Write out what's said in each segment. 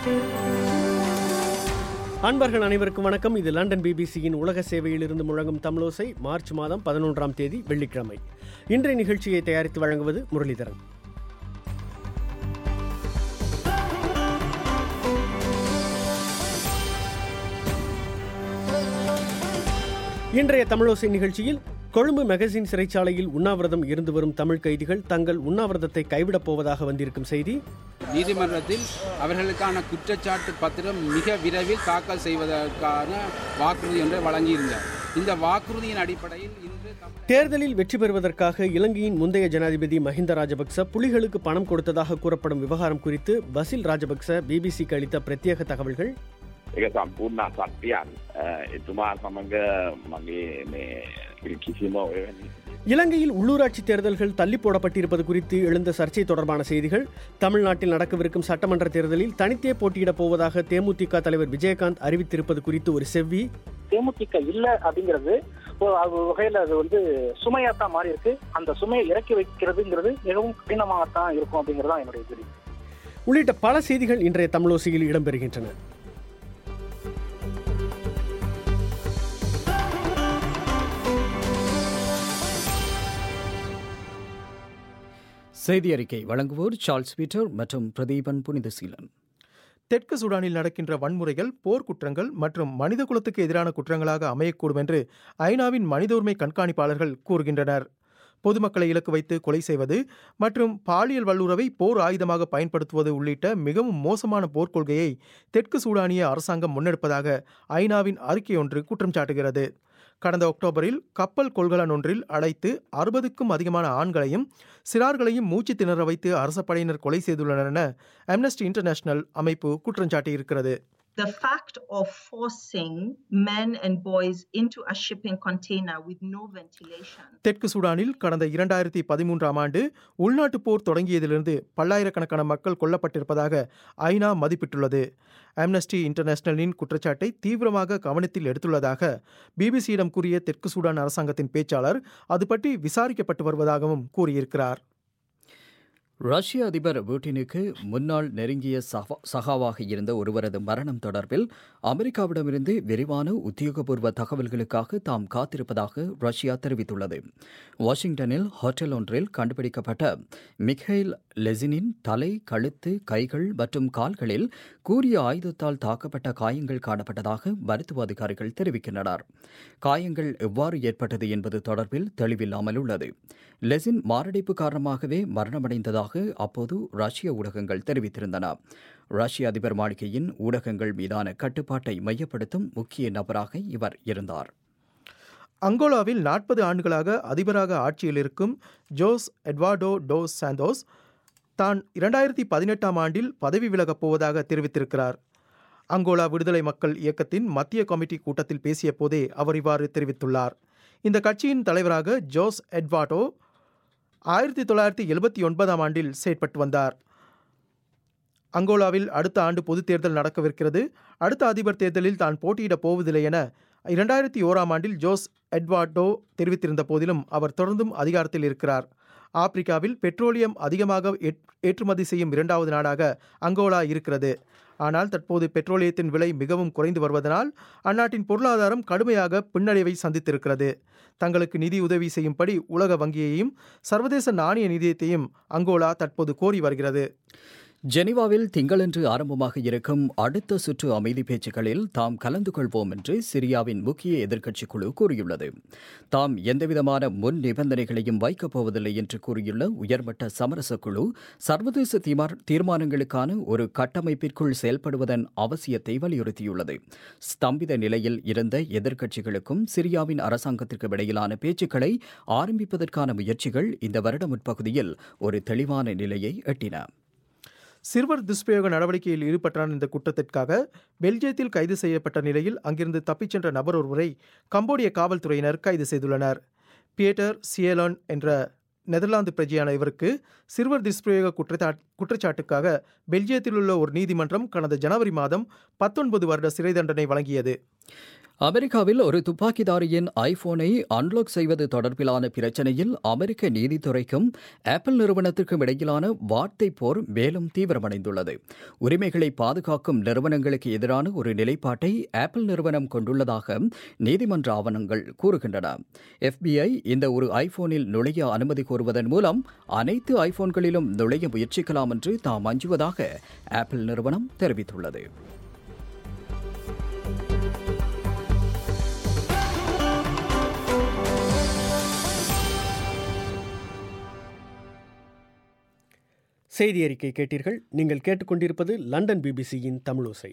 அன்பர்கள் அனைவருக்கும் வணக்கம் இது லண்டன் பிபிசியின் உலக சேவையிலிருந்து முழங்கும் தமிழோசை மார்ச் மாதம் பதினொன்றாம் தேதி வெள்ளிக்கிழமை இன்றைய நிகழ்ச்சியை தயாரித்து வழங்குவது முரளிதரன் இன்றைய தமிழோசை நிகழ்ச்சியில் கொழும்பு மெகசின் சிறைச்சாலையில் உண்ணாவிரதம் இருந்து வரும் தமிழ் கைதிகள் தங்கள் உண்ணாவிரதத்தை கைவிடப் போவதாக வந்திருக்கும் செய்தி நீதிமன்றத்தில் அவர்களுக்கான குற்றச்சாட்டு பத்திரம் மிக விரைவில் தாக்கல் செய்வதற்கான வாக்குறுதி ஒன்றை வழங்கியிருந்தார் இந்த வாக்குறுதியின் அடிப்படையில் இன்று தமிழ் தேர்தலில் வெற்றி பெறுவதற்காக இலங்கையின் முந்தைய ஜனாதிபதி மஹிந்த ராஜபக்ச புலிகளுக்கு பணம் கொடுத்ததாக கூறப்படும் விவகாரம் குறித்து பசில் ராஜபக்ச பிபிசிக்கு அளித்த பிரத்யேக தகவல்கள் ඒක සම්පූර්ණ සත්‍යයන් එතුමා සමඟ මගේ මේ කිසිම ඔයවැනි இலங்கையில் உள்ளூராட்சி தேர்தல்கள் தள்ளி போடப்பட்டிருப்பது குறித்து எழுந்த சர்ச்சை தொடர்பான செய்திகள் தமிழ்நாட்டில் நடக்கவிருக்கும் சட்டமன்ற தேர்தலில் தனித்தே போட்டியிடப் போவதாக தேமுதிக தலைவர் விஜயகாந்த் அறிவித்திருப்பது குறித்து ஒரு செவ்வி தேமுதிக இல்ல அப்படிங்கிறது ஒரு அது வகையில அது வந்து சுமையாத்தான் மாறி இருக்கு அந்த சுமையை இறக்கி வைக்கிறதுங்கிறது மிகவும் கடினமாகத்தான் இருக்கும் அப்படிங்கிறது தான் என்னுடைய தெரியும் உள்ளிட்ட பல செய்திகள் இன்றைய தமிழோசையில் இடம்பெறுகின்றன செய்தி அறிக்கை வழங்குவோர் சார்ல்ஸ் பீட்டர் மற்றும் பிரதீபன் புனிதசீலன் தெற்கு சூடானில் நடக்கின்ற வன்முறைகள் போர்க்குற்றங்கள் மற்றும் மனித குலத்துக்கு எதிரான குற்றங்களாக அமையக்கூடும் என்று ஐநாவின் மனித உரிமை கண்காணிப்பாளர்கள் கூறுகின்றனர் பொதுமக்களை இலக்கு வைத்து கொலை செய்வது மற்றும் பாலியல் வல்லுறவை போர் ஆயுதமாக பயன்படுத்துவது உள்ளிட்ட மிகவும் மோசமான போர்க்கொள்கையை தெற்கு சூடானிய அரசாங்கம் முன்னெடுப்பதாக ஐநாவின் அறிக்கை ஒன்று குற்றம் சாட்டுகிறது கடந்த அக்டோபரில் கப்பல் கொள்கலன் ஒன்றில் அடைத்து அறுபதுக்கும் அதிகமான ஆண்களையும் சிறார்களையும் மூச்சு திணற வைத்து அரச படையினர் கொலை செய்துள்ளனர் என அம்னஸ்டி இன்டர்நேஷனல் அமைப்பு குற்றஞ்சாட்டியிருக்கிறது the fact of forcing men and boys into a shipping container with no ventilation. தெற்கு சூடானில் கடந்த இரண்டாயிரத்தி பதிமூன்றாம் ஆண்டு உள்நாட்டுப் போர் தொடங்கியதிலிருந்து பல்லாயிரக்கணக்கான மக்கள் கொல்லப்பட்டிருப்பதாக ஐநா மதிப்பிட்டுள்ளது அம்னஸ்டி இன்டர்நேஷனலின் குற்றச்சாட்டை தீவிரமாக கவனத்தில் எடுத்துள்ளதாக பிபிசியிடம் கூறிய தெற்கு சூடான் அரசாங்கத்தின் பேச்சாளர் அது பற்றி விசாரிக்கப்பட்டு வருவதாகவும் கூறியிருக்கிறார் ரஷ்ய அதிபர் புட்டினுக்கு முன்னாள் நெருங்கிய சகா- சகாவாக இருந்த ஒருவரது மரணம் தொடர்பில் அமெரிக்காவிடமிருந்து விரிவான உத்தியோகபூர்வ தகவல்களுக்காக தாம் காத்திருப்பதாக ரஷ்யா தெரிவித்துள்ளது வாஷிங்டனில் ஹோட்டல் ஒன்றில் கண்டுபிடிக்கப்பட்ட மிக்கைல் லெசினின் தலை கழுத்து கைகள் மற்றும் கால்களில் கூரிய ஆயுதத்தால் தாக்கப்பட்ட காயங்கள் காணப்பட்டதாக மருத்துவ அதிகாரிகள் தெரிவிக்கின்றனர் காயங்கள் எவ்வாறு ஏற்பட்டது என்பது தொடர்பில் தெளிவில்லாமல் உள்ளது லெசின் மாரடைப்பு காரணமாகவே மரணமடைந்ததாக அப்போது ரஷ்ய ஊடகங்கள் தெரிவித்திருந்தன ரஷ்ய அதிபர் மாளிகையின் ஊடகங்கள் மீதான கட்டுப்பாட்டை மையப்படுத்தும் முக்கிய நபராக இவர் இருந்தார் அங்கோலாவில் நாற்பது ஆண்டுகளாக அதிபராக ஆட்சியில் இருக்கும் ஜோஸ் எட்வார்டோ டோஸ் சாந்தோஸ் தான் இரண்டாயிரத்தி பதினெட்டாம் ஆண்டில் பதவி விலகப் போவதாக தெரிவித்திருக்கிறார் அங்கோலா விடுதலை மக்கள் இயக்கத்தின் மத்திய கமிட்டி கூட்டத்தில் பேசிய போதே அவர் இவ்வாறு தெரிவித்துள்ளார் இந்த கட்சியின் தலைவராக ஜோஸ் எட்வார்டோ ஆயிரத்தி தொள்ளாயிரத்தி எழுபத்தி ஒன்பதாம் ஆண்டில் செயற்பட்டு வந்தார் அங்கோலாவில் அடுத்த ஆண்டு பொதுத் தேர்தல் நடக்கவிருக்கிறது அடுத்த அதிபர் தேர்தலில் தான் போட்டியிடப் போவதில்லை என இரண்டாயிரத்தி ஓராம் ஆண்டில் ஜோஸ் எட்வார்டோ தெரிவித்திருந்த போதிலும் அவர் தொடர்ந்தும் அதிகாரத்தில் இருக்கிறார் ஆப்பிரிக்காவில் பெட்ரோலியம் அதிகமாக ஏற்- ஏற்றுமதி செய்யும் இரண்டாவது நாடாக அங்கோலா இருக்கிறது ஆனால் தற்போது பெட்ரோலியத்தின் விலை மிகவும் குறைந்து வருவதனால் அந்நாட்டின் பொருளாதாரம் கடுமையாக பின்னடைவை சந்தித்திருக்கிறது தங்களுக்கு நிதி உதவி செய்யும்படி உலக வங்கியையும் சர்வதேச நாணய நிதியத்தையும் அங்கோலா தற்போது கோரி வருகிறது ஜெனீவாவில் திங்களன்று ஆரம்பமாக இருக்கும் அடுத்த சுற்று அமைதி பேச்சுக்களில் தாம் கலந்து கொள்வோம் என்று சிரியாவின் முக்கிய எதிர்க்கட்சி குழு கூறியுள்ளது தாம் எந்தவிதமான முன் நிபந்தனைகளையும் வைக்கப் போவதில்லை என்று கூறியுள்ள உயர்மட்ட சமரச குழு சர்வதேச தீமார்- தீர்மானங்களுக்கான ஒரு கட்டமைப்பிற்குள் செயல்படுவதன் அவசியத்தை வலியுறுத்தியுள்ளது ஸ்தம்பித நிலையில் இருந்த எதிர்க்கட்சிகளுக்கும் சிரியாவின் அரசாங்கத்திற்கும் இடையிலான பேச்சுக்களை ஆரம்பிப்பதற்கான முயற்சிகள் இந்த வருட முற்பகுதியில் ஒரு தெளிவான நிலையை எட்டின சிறுவர் துஷ்பிரயோக நடவடிக்கையில் ஈடுபட்டார் இந்த குற்றத்திற்காக பெல்ஜியத்தில் கைது செய்யப்பட்ட நிலையில் அங்கிருந்து தப்பிச் சென்ற நபர் ஒருவரை கம்போடிய காவல்துறையினர் கைது செய்துள்ளனர் பியேட்டர் சியலோன் என்ற நெதர்லாந்து பிரஜையான இவருக்கு சிறுவர் துஷ்பிரயோக குற்றச்சா குற்றச்சாட்டுக்காக பெல்ஜியத்தில் உள்ள ஒரு நீதிமன்றம் கடந்த ஜனவரி மாதம் பத்தொன்பது வருட சிறை தண்டனை வழங்கியது அமெரிக்காவில் ஒரு துப்பாக்கிதாரியின் ஐபோனை அன்லாக் செய்வது தொடர்பிலான பிரச்சனையில் அமெரிக்க நீதித்துறைக்கும் ஆப்பிள் நிறுவனத்திற்கும் இடையிலான வார்த்தை போர் மேலும் தீவிரமடைந்துள்ளது உரிமைகளை பாதுகாக்கும் நிறுவனங்களுக்கு எதிரான ஒரு நிலைப்பாட்டை ஆப்பிள் நிறுவனம் கொண்டுள்ளதாக நீதிமன்ற ஆவணங்கள் கூறுகின்றன எஃபிஐ இந்த ஒரு ஐபோனில் நுழைய அனுமதி கோருவதன் மூலம் அனைத்து ஐபோன்களிலும் நுழைய முயற்சிக்கலாம் என்று தாம் அஞ்சுவதாக ஆப்பிள் நிறுவனம் தெரிவித்துள்ளது செய்தி அறிக்கை கேட்டீர்கள் நீங்கள் கேட்டுக்கொண்டிருப்பது லண்டன் பிபிசியின் தமிழோசை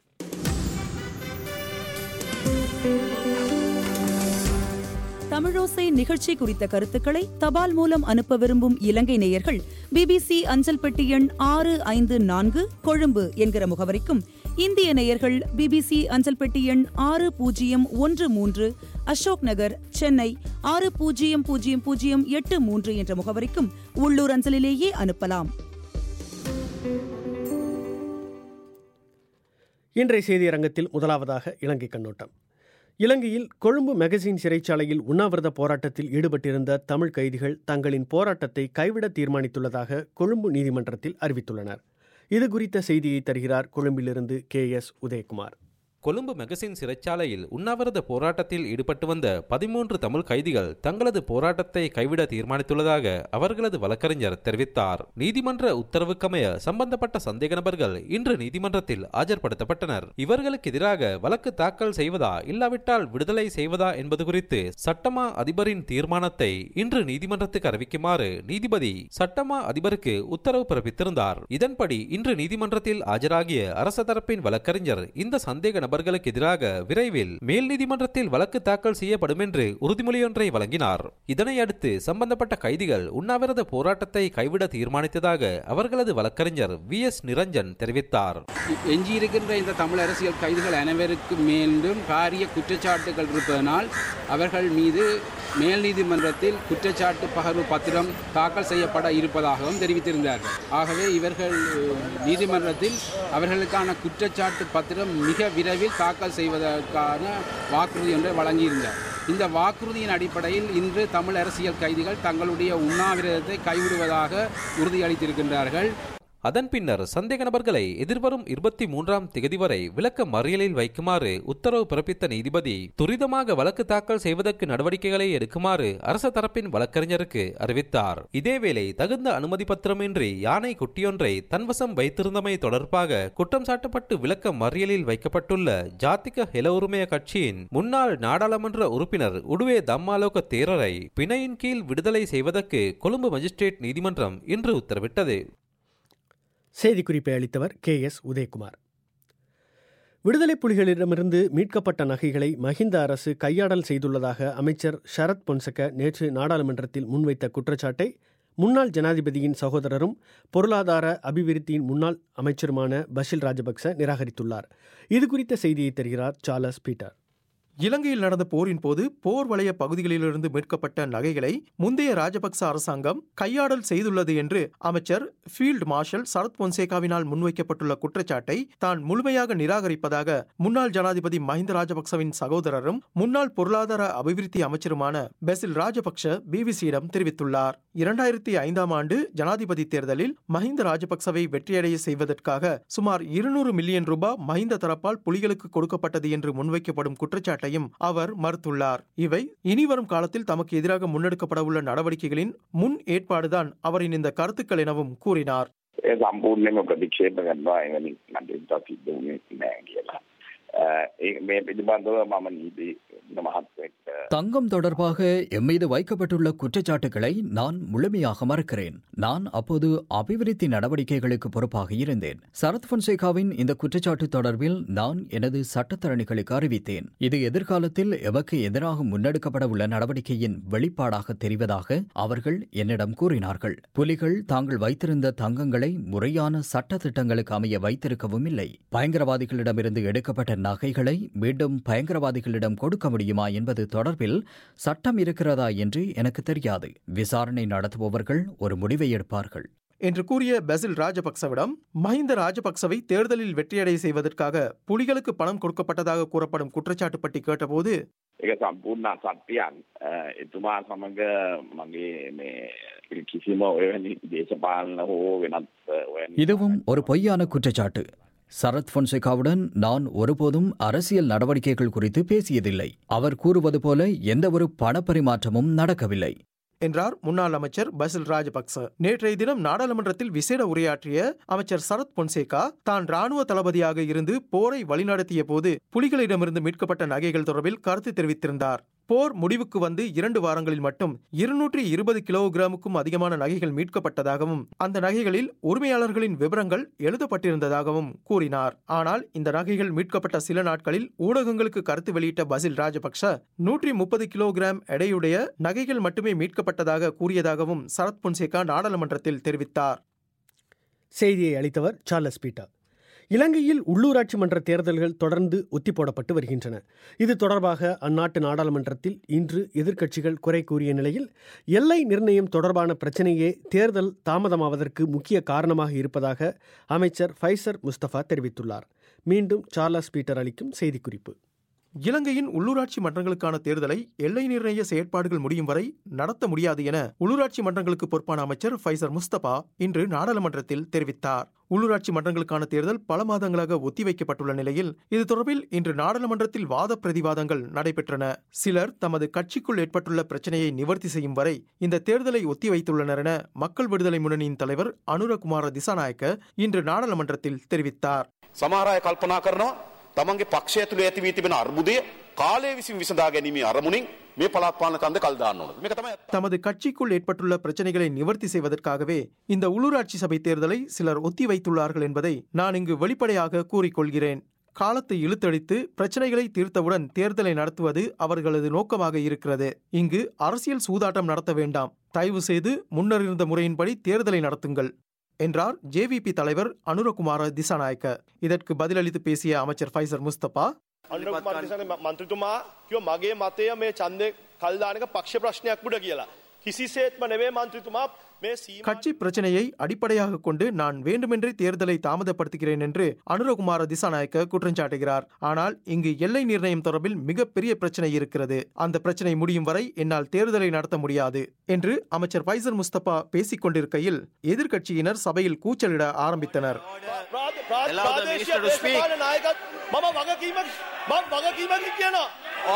தமிழோசை நிகழ்ச்சி குறித்த கருத்துக்களை தபால் மூலம் அனுப்ப விரும்பும் இலங்கை நேயர்கள் பிபிசி அஞ்சல் பெட்டி எண் ஆறு ஐந்து நான்கு கொழும்பு என்கிற முகவரிக்கும் இந்திய நேயர்கள் பிபிசி அஞ்சல் பெட்டி எண் ஆறு பூஜ்ஜியம் ஒன்று மூன்று அசோக் நகர் சென்னை ஆறு பூஜ்ஜியம் பூஜ்ஜியம் பூஜ்ஜியம் எட்டு மூன்று என்ற முகவரிக்கும் உள்ளூர் அஞ்சலிலேயே அனுப்பலாம் இன்றைய செய்தி அரங்கத்தில் முதலாவதாக இலங்கை கண்ணோட்டம் இலங்கையில் கொழும்பு மெகசின் சிறைச்சாலையில் உண்ணாவிரத போராட்டத்தில் ஈடுபட்டிருந்த தமிழ் கைதிகள் தங்களின் போராட்டத்தை கைவிட தீர்மானித்துள்ளதாக கொழும்பு நீதிமன்றத்தில் அறிவித்துள்ளனர் இது குறித்த செய்தியை தருகிறார் கொழும்பிலிருந்து K S Udayakumar Colombo magazine சிறைச்சாலையில் உண்ணாவிரத போராட்டத்தில் ஈடுபட்டு வந்த பதிமூன்று தமிழ் கைதிகள் தங்களது போராட்டத்தை கைவிட தீர்மானித்துள்ளதாக அவர்களது வழக்கறிஞர் தெரிவித்தார் நீதிமன்ற உத்தரவுக்கமைய சம்பந்தப்பட்ட சந்தேக நபர்கள் இன்று நீதிமன்றத்தில் ஆஜர்படுத்தப்பட்டனர் இவர்களுக்கு எதிராக வழக்கு தாக்கல் செய்வதா இல்லாவிட்டால் விடுதலை செய்வதா என்பது குறித்து சட்டமா அதிபரின் தீர்மானத்தை இன்று நீதிமன்றத்துக்கு அறிவிக்குமாறு நீதிபதி சட்டமா அதிபருக்கு உத்தரவு பிறப்பித்திருந்தார் இதன்படி இன்று நீதிமன்றத்தில் ஆஜராகிய அரச தரப்பின் வழக்கறிஞர் இந்த சந்தேக நபர்களுக்கு எதிராக விரைவில் மேல் நீதிமன்றத்தில் வழக்கு தாக்கல் செய்யப்படும் என்று உறுதிமொழியொன்றை வழங்கினார் இதனை அடுத்து சம்பந்தப்பட்ட கைதிகள் உண்ணாவிரத போராட்டத்தை கைவிட தீர்மானித்ததாக அவர்களது வழக்கறிஞர் வி எஸ் நிரஞ்சன் தெரிவித்தார் எஞ்சியிருக்கின்ற இந்த தமிழ் அரசியல் கைதிகள் அனைவருக்கும் மீண்டும் காரிய குற்றச்சாட்டுகள் இருப்பதனால் அவர்கள் மீது மேல் நீதிமன்றத்தில் குற்றச்சாட்டு பகர்வு பத்திரம் தாக்கல் செய்யப்பட இருப்பதாகவும் தெரிவித்திருந்தார்கள் ஆகவே இவர்கள் நீதிமன்றத்தில் அவர்களுக்கான குற்றச்சாட்டு பத்திரம் மிக விரைவில் தாக்கல் செய்வதற்கான வாக்குறுதி ஒன்றை வழங்கியிருந்தார் இந்த வாக்குறுதியின் அடிப்படையில் இன்று தமிழ் அரசியல் கைதிகள் தங்களுடைய உண்ணாவிரதத்தை கைவிடுவதாக உறுதியளித்திருக்கின்றார்கள் அதன் பின்னர் சந்தேக நபர்களை எதிர்வரும் இருபத்தி மூன்றாம் திகதி வரை விளக்க மறியலில் வைக்குமாறு உத்தரவு பிறப்பித்த நீதிபதி துரிதமாக வழக்கு தாக்கல் செய்வதற்கு நடவடிக்கைகளை எடுக்குமாறு அரச தரப்பின் வழக்கறிஞருக்கு அறிவித்தார் இதேவேளை தகுந்த அனுமதி பத்திரமின்றி யானை குட்டியொன்றை தன்வசம் வைத்திருந்தமை தொடர்பாக குற்றம் சாட்டப்பட்டு விளக்க மறியலில் வைக்கப்பட்டுள்ள ஜாத்திக ஹெல உரிமைய கட்சியின் முன்னாள் நாடாளுமன்ற உறுப்பினர் உடுவே தம்மாலோக தேரரை பிணையின் கீழ் விடுதலை செய்வதற்கு கொழும்பு மஜிஸ்ட்ரேட் நீதிமன்றம் இன்று உத்தரவிட்டது செய்திக்குறிப்பை அளித்தவர் கே எஸ் உதயகுமார் விடுதலை புலிகளிடமிருந்து மீட்கப்பட்ட நகைகளை மஹிந்த அரசு கையாடல் செய்துள்ளதாக அமைச்சர் ஷரத் பொன்சக நேற்று நாடாளுமன்றத்தில் முன்வைத்த குற்றச்சாட்டை முன்னாள் ஜனாதிபதியின் சகோதரரும் பொருளாதார அபிவிருத்தியின் முன்னாள் அமைச்சருமான பஷில் ராஜபக்ச நிராகரித்துள்ளார் இது குறித்த செய்தியை தருகிறார் சார்லஸ் பீட்டர் இலங்கையில் நடந்த போரின் போது போர் வலய பகுதிகளிலிருந்து மீட்கப்பட்ட நகைகளை முந்தைய ராஜபக்ச அரசாங்கம் கையாடல் செய்துள்ளது என்று அமைச்சர் ஃபீல்டு மார்ஷல் சரத் பொன்சேகாவினால் முன்வைக்கப்பட்டுள்ள குற்றச்சாட்டை தான் முழுமையாக நிராகரிப்பதாக முன்னாள் ஜனாதிபதி மஹிந்த ராஜபக்சவின் சகோதரரும் முன்னாள் பொருளாதார அபிவிருத்தி அமைச்சருமான பெசில் ராஜபக்ஷ பிபிசியிடம் தெரிவித்துள்ளார் இரண்டாயிரத்தி ஐந்தாம் ஆண்டு ஜனாதிபதி தேர்தலில் மஹிந்த ராஜபக்சவை வெற்றியடைய செய்வதற்காக சுமார் இருநூறு மில்லியன் ரூபாய் மஹிந்த தரப்பால் புலிகளுக்கு கொடுக்கப்பட்டது என்று முன்வைக்கப்படும் குற்றச்சாட்டு குற்றச்சாட்டையும் அவர் மறுத்துள்ளார் இவை இனிவரும் காலத்தில் தமக்கு எதிராக முன்னெடுக்கப்பட உள்ள நடவடிக்கைகளின் முன் ஏற்பாடுதான் அவரின் இந்த கருத்துக்கள் எனவும் கூறினார் ඒ සම්පූර්ණයෙන්ම ප්‍රතික්ෂේප කරනවා එවැනි කටයුත්තක් සිද්ධ වුණේ නැහැ කියලා. ඒ මේ පිළිබඳව මම නීති මහත්වෙක් தங்கம் தொடர்பாக எம்மீது வைக்கப்பட்டுள்ள குற்றச்சாட்டுகளை நான் முழுமையாக மறுக்கிறேன் நான் அப்போது அபிவிருத்தி நடவடிக்கைகளுக்கு பொறுப்பாக இருந்தேன் சரத் பொன்சேகாவின் இந்த குற்றச்சாட்டு தொடர்பில் நான் எனது சட்டத்தரணிகளுக்கு அறிவித்தேன் இது எதிர்காலத்தில் எமக்கு எதிராக முன்னெடுக்கப்பட உள்ள நடவடிக்கையின் வெளிப்பாடாக தெரிவதாக அவர்கள் என்னிடம் கூறினார்கள் புலிகள் தாங்கள் வைத்திருந்த தங்கங்களை முறையான சட்ட திட்டங்களுக்கு அமைய வைத்திருக்கவும் இல்லை பயங்கரவாதிகளிடமிருந்து எடுக்கப்பட்ட நகைகளை மீண்டும் பயங்கரவாதிகளிடம் கொடுக்க முடியுமா என்பது தொடர்பில் சட்டம் இருக்கிறதா என்று எனக்கு தெரியாது விசாரணை நடத்துபவர்கள் ஒரு முடிவை எடுப்பார்கள் என்று கூறிய பெசில் ராஜபக்சவிடம் மஹிந்த ராஜபக்சவை தேர்தலில் வெற்றியடை செய்வதற்காக புலிகளுக்கு பணம் கொடுக்கப்பட்டதாக கூறப்படும் குற்றச்சாட்டு பற்றி கேட்டபோது ඒක සම්පූර්ණ සත්‍යයන් එතුමා සමඟ මගේ මේ කිසිම ඔයවැනි දේශපාලන හෝ වෙනත් ඔය இதுவும் ஒரு பொய்யான குற்றச்சாட்டு சரத் பொன்சேகாவுடன் நான் ஒருபோதும் அரசியல் நடவடிக்கைகள் குறித்து பேசியதில்லை அவர் கூறுவது போல எந்த ஒரு பணப்பரிமாற்றமும் நடக்கவில்லை என்றார் முன்னாள் அமைச்சர் பசில் ராஜபக்ச நேற்றைய தினம் நாடாளுமன்றத்தில் விசேட உரையாற்றிய அமைச்சர் சரத் பொன்சேகா தான் ராணுவ தளபதியாக இருந்து போரை வழிநடத்திய போது புலிகளிடமிருந்து மீட்கப்பட்ட நகைகள் தொடர்பில் கருத்து தெரிவித்திருந்தார் போர் முடிவுக்கு வந்து இரண்டு வாரங்களில் மட்டும் இருநூற்றி இருபது கிலோகிராமுக்கும் அதிகமான நகைகள் மீட்கப்பட்டதாகவும் அந்த நகைகளில் உரிமையாளர்களின் விவரங்கள் எழுதப்பட்டிருந்ததாகவும் கூறினார் ஆனால் இந்த நகைகள் மீட்கப்பட்ட சில நாட்களில் ஊடகங்களுக்கு கருத்து வெளியிட்ட பசில் ராஜபக்ஷ நூற்றி முப்பது கிலோகிராம் எடையுடைய நகைகள் மட்டுமே மீட்கப்பட்டதாக கூறியதாகவும் சரத் பொன்சேகா நாடாளுமன்றத்தில் தெரிவித்தார் செய்தியை அளித்தவர் சார்லஸ் பீட்டர் இலங்கையில் உள்ளூராட்சி மன்ற தேர்தல்கள் தொடர்ந்து ஒத்திப்போடப்பட்டு வருகின்றன இது தொடர்பாக அந்நாட்டு நாடாளுமன்றத்தில் இன்று எதிர்க்கட்சிகள் குறை கூறிய நிலையில் எல்லை நிர்ணயம் தொடர்பான பிரச்சினையே தேர்தல் தாமதமாவதற்கு முக்கிய காரணமாக இருப்பதாக அமைச்சர் ஃபைசர் முஸ்தபா தெரிவித்துள்ளார் மீண்டும் சார்லஸ் பீட்டர் அளிக்கும் செய்திக்குறிப்பு இலங்கையின் உள்ளூராட்சி மன்றங்களுக்கான தேர்தலை எல்லை நிர்ணய செயற்பாடுகள் முடியும் வரை நடத்த முடியாது என உள்ளூராட்சி மன்றங்களுக்கு பொறுப்பான அமைச்சர் ஃபைசர் முஸ்தபா இன்று நாடாளுமன்றத்தில் தெரிவித்தார் உள்ளூராட்சி மன்றங்களுக்கான தேர்தல் பல மாதங்களாக ஒத்திவைக்கப்பட்டுள்ள நிலையில் இது தொடர்பில் இன்று நாடாளுமன்றத்தில் வாத பிரதிவாதங்கள் நடைபெற்றன சிலர் தமது கட்சிக்குள் ஏற்பட்டுள்ள பிரச்சனையை நிவர்த்தி செய்யும் வரை இந்த தேர்தலை ஒத்திவைத்துள்ளனர் என மக்கள் விடுதலை முன்னணியின் தலைவர் அனுரகுமார திசாநாயக்க இன்று நாடாளுமன்றத்தில் தெரிவித்தார் සමහර අය කල්පනා කරනවා තමන්ගේ පක්ෂය තුළ ඇති වී තිබෙන අර්බුදය කාලය විසින් විසඳා ගැනීමේ අරමුණින් මේ පළාත් පාලන කන්ද කල් දාන්න ඕනද මේක තමයි தமது கட்சிக்குள் ஏற்பட்டுள்ள பிரச்சனைகளை நிவர்த்தி செய்வதற்காகவே இந்த உள்ளூராட்சி சபை தேர்தலை சிலர் ஒத்தி வைத்துள்ளார்கள் என்பதை நான் இங்கு வெளிப்படையாக கூறிக்கொள்கிறேன் காலத்தை இழுத்தடித்து பிரச்சனைகளை தீர்த்தவுடன் தேர்தலை நடத்துவது அவர்களது நோக்கமாக இருக்கிறது இங்கு அரசியல் சூதாட்டம் நடத்த வேண்டாம் தயவு செய்து முன்னர் இருந்த முறையின்படி தேர்தலை நடத்துங்கள் என்றார் ஜேவிபி தலைவர் அனுரகுமார திசாநாயக்க இதற்கு பதிலளித்து பேசிய அமைச்சர் ஃபைசர் முஸ்தபா අනුරකුමාර දිසානායක මන්ත්‍රීතුමා කිව්ව මගේ මතය මේ ඡන්දේ කල් දාන එක පක්ෂ ප්‍රශ්නයක් උඩ කියලා. කිසිසේත්ම නෙවෙයි මන්ත්‍රීතුමා මේ සීමා கட்சி பிரச்சனையை அடிப்படையாக கொண்டு நான் வேண்டுமென்றே தேர்தலை தாமதப்படுத்துகிறேன் என்று அனுரகுமார திசாநாயக்க குற்றம் சாட்டுகிறார் ஆனால் இங்கு எல்லை நிர்ணயம் தொடர்பில் மிகப்பெரிய பிரச்சனை இருக்கிறது அந்த பிரச்சனை முடியும் வரை என்னால் தேர்தலை நடத்த முடியாது என்று அமைச்சர் ஃபைசர் முஸ்தபா பேசிக் கொண்டிருக்கையில் எதிர்க்கட்சியினர் சபையில் கூச்சலிட ஆரம்பித்தனர் ප්‍රාදේශීය දේශපාලන නායකත් මම වගකීමක් මම වගකීමක් කියනවා.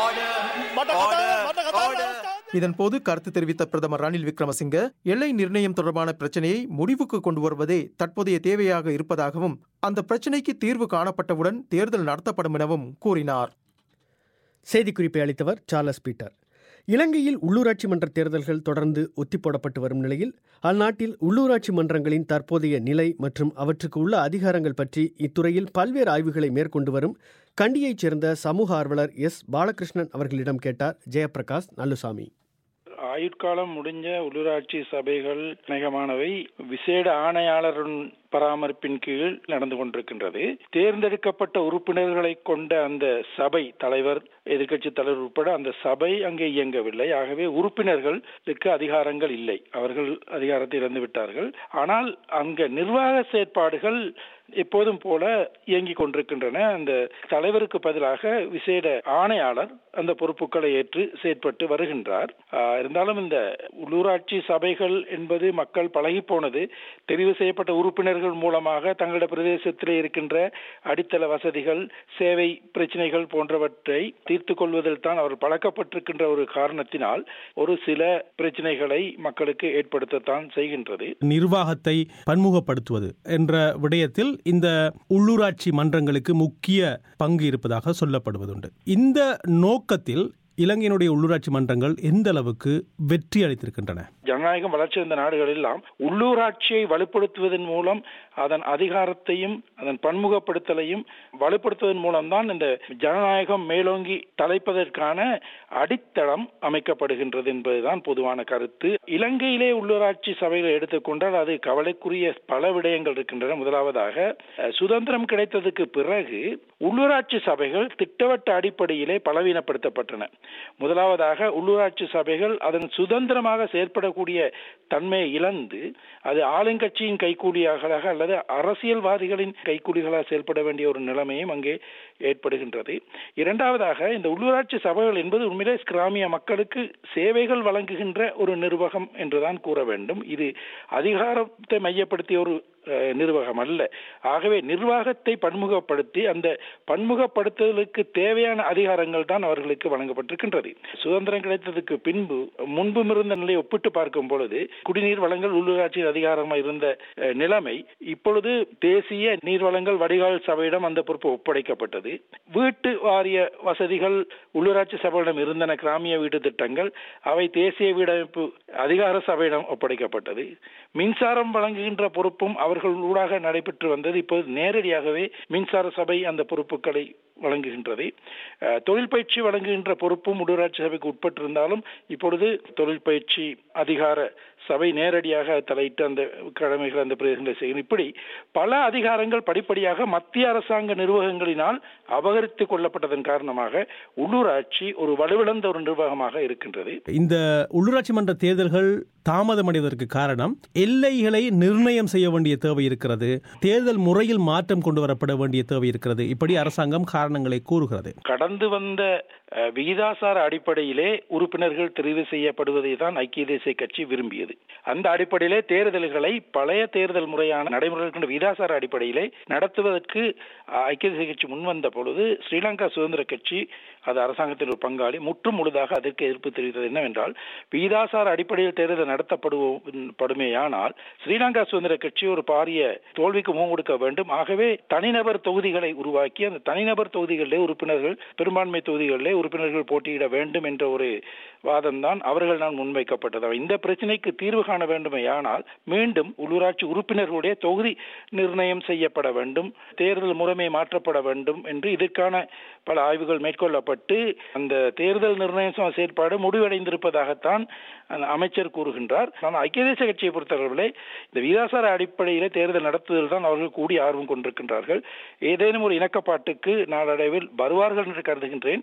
මට කතා මට කතා කරන්න இதன்போது கருத்து தெரிவித்த பிரதமர் ரணில் விக்ரமசிங்க எல்லை நிர்ணயம் தொடர்பான பிரச்சனையை முடிவுக்கு கொண்டு வருவதே தற்போதைய தேவையாக இருப்பதாகவும் அந்த பிரச்சனைக்கு தீர்வு காணப்பட்டவுடன் தேர்தல் நடத்தப்படும் எனவும் கூறினார் செய்திக்குறிப்பை அளித்தவர் சார்லஸ் பீட்டர் இலங்கையில் உள்ளூராட்சி மன்ற தேர்தல்கள் தொடர்ந்து ஒத்திப்போடப்பட்டு வரும் நிலையில் அந்நாட்டில் உள்ளூராட்சி மன்றங்களின் தற்போதைய நிலை மற்றும் அவற்றுக்கு உள்ள அதிகாரங்கள் பற்றி இத்துறையில் பல்வேறு ஆய்வுகளை மேற்கொண்டு வரும் கண்டியைச் சேர்ந்த சமூக ஆர்வலர் எஸ் பாலகிருஷ்ணன் அவர்களிடம் கேட்டார் ஜெயபிரகாஷ் நல்லுசாமி ஆயுட்காலம் முடிஞ்ச உள்ளூராட்சி சபைகள் அநேகமானவை விசேட ஆணையாளர் பராமரிப்பின் கீழ் நடந்து கொண்டிருக்கின்றது தேர்ந்தெடுக்கப்பட்ட உறுப்பினர்களை கொண்ட அந்த சபை தலைவர் எதிர்க்கட்சி தலைவர் உட்பட அந்த சபை அங்கே இயங்கவில்லை ஆகவே உறுப்பினர்களுக்கு அதிகாரங்கள் இல்லை அவர்கள் அதிகாரத்தை இழந்து விட்டார்கள் ஆனால் அங்க நிர்வாக செயற்பாடுகள் எப்போதும் போல இயங்கிக் கொண்டிருக்கின்றன அந்த தலைவருக்கு பதிலாக விசேட ஆணையாளர் அந்த பொறுப்புகளை ஏற்று செயற்பட்டு வருகின்றார் இருந்தாலும் இந்த உள்ளூராட்சி சபைகள் என்பது மக்கள் பழகி போனது தெரிவு செய்யப்பட்ட உறுப்பினர்கள் மூலமாக தங்களுடைய பிரதேசத்திலே இருக்கின்ற அடித்தள வசதிகள் சேவை பிரச்சனைகள் போன்றவற்றை தீர்த்து கொள்வதில் தான் அவர் பழக்கப்பட்டிருக்கின்ற ஒரு காரணத்தினால் ஒரு சில பிரச்சனைகளை மக்களுக்கு ஏற்படுத்தத்தான் செய்கின்றது நிர்வாகத்தை பன்முகப்படுத்துவது என்ற விடயத்தில் இந்த உள்ளூராட்சி மன்றங்களுக்கு முக்கிய பங்கு இருப்பதாக சொல்லப்படுவதுண்டு இந்த நோக்கத்தில் இலங்கையினுடைய உள்ளூராட்சி மன்றங்கள் எந்த அளவுக்கு வெற்றி அளித்திருக்கின்றன ஜனநாயகம் வளர்ச்சி வந்த நாடுகள் எல்லாம் உள்ளூராட்சியை வலுப்படுத்துவதன் மூலம் அதன் அதிகாரத்தையும் அதன் பன்முகப்படுத்தலையும் வலுப்படுத்துவதன் மூலம்தான் இந்த ஜனநாயகம் மேலோங்கி தலைப்பதற்கான அடித்தளம் அமைக்கப்படுகின்றது என்பதுதான் பொதுவான கருத்து இலங்கையிலே உள்ளூராட்சி சபைகளை எடுத்துக்கொண்டால் அது கவலைக்குரிய பல விடயங்கள் இருக்கின்றன முதலாவதாக சுதந்திரம் கிடைத்ததுக்கு பிறகு உள்ளூராட்சி சபைகள் திட்டவட்ட அடிப்படையிலே பலவீனப்படுத்தப்பட்டன முதலாவதாக உள்ளூராட்சி சபைகள் அதன் சுதந்திரமாக செயற்படக்கூடிய தன்மையை இழந்து அது ஆளுங்கட்சியின் கைக்கூலியாக அல்லது அரசியல்வாதிகளின் கைக்கூலிகளாக செயல்பட வேண்டிய ஒரு நிலைமையும் அங்கே ஏற்படுகின்றது இரண்டாவதாக இந்த உள்ளூராட்சி சபைகள் என்பது உண்மையிலே கிராமிய மக்களுக்கு சேவைகள் வழங்குகின்ற ஒரு நிர்வாகம் என்றுதான் கூற வேண்டும் இது அதிகாரத்தை மையப்படுத்திய ஒரு அஹ், நிர்வாகம் அல்ல ஆகவே நிர்வாகத்தை பன்முகப்படுத்தி அந்த பன்முகப்படுத்துதலுக்கு தேவையான அதிகாரங்கள் தான் அவர்களுக்கு வழங்கப்பட்டிருக்கின்றது சுதந்திரம் கிடைத்ததுக்கு பின்பு முன்பும் இருந்த நிலையை ஒப்பிட்டு பார்க்கும் பொழுது குடிநீர் வழங்கல் உள்ளூராட்சி அதிகாரமாக இருந்த அஹ், நிலைமை இப்பொழுது தேசிய நீர்வளங்கள் வடிகால் சபையிடம் அந்த பொறுப்பு ஒப்படைக்கப்பட்டது வீட்டு வாரிய வசதிகள் உள்ளூராட்சி சபையிடம் இருந்தன கிராமிய வீட்டு திட்டங்கள் அவை தேசிய வீடமைப்பு அதிகார சபையிடம் ஒப்படைக்கப்பட்டது மின்சாரம் வழங்குகின்ற பொறுப்பும் அவர்கள் ஊடாக நடைபெற்று வந்தது இப்போது நேரடியாகவே மின்சார சபை அந்த பொறுப்புகளை வழங்குகின்றது அஹ், தொழில் பயிற்சி வழங்குகின்ற பொறுப்பும் உள்ளூராட்சி சபைக்கு உட்பட்டிருந்தாலும் இப்பொழுது தொழில் பயிற்சி அதிகார சபை நேரடியாக தலையிட்டு அந்த கடமைகள் அந்த பிரதேசங்களை செய்யும் இப்படி பல அதிகாரங்கள் படிப்படியாக மத்திய அரசாங்க நிர்வாகங்களினால் அபகரித்து கொள்ளப்பட்டதன் காரணமாக உள்ளூராட்சி ஒரு வலுவிழந்த ஒரு நிர்வாகமாக இருக்கின்றது இந்த உள்ளூராட்சி மன்ற தேர்தல்கள் தாமதமடைவதற்கு காரணம் எல்லைகளை நிர்ணயம் செய்ய வேண்டிய தேவை இருக்கிறது தேர்தல் முறையில் மாற்றம் கொண்டு வரப்பட வேண்டிய தேவை இருக்கிறது இப்படி அரசாங்கம் காரணங்களை கூறுகிறது கடந்து வந்த அஹ், விகிதாசார அடிப்படையிலே உறுப்பினர்கள் தெரிவு செய்யப்படுவதை தான் ஐக்கிய தேசிய கட்சி விரும்பியது அந்த அடிப்படையிலே தேர்தல்களை பழைய தேர்தல் முறையான நடைமுறைகள் கொண்ட விகிதாசார அடிப்படையிலே நடத்துவதற்கு அஹ், ஐக்கிய தேசிய கட்சி முன்வந்த பொழுது ஸ்ரீலங்கா சுதந்திர கட்சி அது அரசாங்கத்தில் ஒரு பங்காளி முற்றும் முழுதாக அதற்கு எதிர்ப்பு தெரிவித்தது என்னவென்றால் விகிதாசார அடிப்படையில் தேர்தல் நடத்தப்படுவோம் படுமேயானால் ஸ்ரீலங்கா சுதந்திர கட்சி ஒரு பாரிய தோல்விக்கு முகம் கொடுக்க வேண்டும் ஆகவே தனிநபர் தொகுதிகளை உருவாக்கி அந்த தனிநபர் தொகுதிகளிலே உறுப்பினர்கள் பெரும்பான்மை தொகுதிகளிலே உறுப்பினர்கள் போட்டியிட வேண்டும் என்ற ஒரு வாதம் தான் அவர்கள் நான் முன்வைக்கப்பட்டது இந்த பிரச்சனைக்கு தீர்வு காண வேண்டுமேயானால் மீண்டும் உள்ளூராட்சி உறுப்பினர்களுடைய தொகுதி நிர்ணயம் செய்யப்பட வேண்டும் தேர்தல் முறைமை மாற்றப்பட வேண்டும் என்று இதற்கான பல ஆய்வுகள் மேற்கொள்ளப்பட்டு அந்த தேர்தல் நிர்ணயம் செயற்பாடு முடிவடைந்திருப்பதாகத்தான் அந்த அமைச்சர் கூறுகின்றார் ஆனால் ஐக்கிய தேசிய கட்சியை பொறுத்தவரையிலே இந்த விகிதாசார அடிப்படையிலே தேர்தல் நடத்துவதில் தான் அவர்கள் கூடிய ஆர்வம் கொண்டிருக்கின்றார்கள் ஏதேனும் ஒரு இணக்கப்பாட்டுக்கு நாளடைவில் வருவார்கள் என்று கருதுகின்றேன்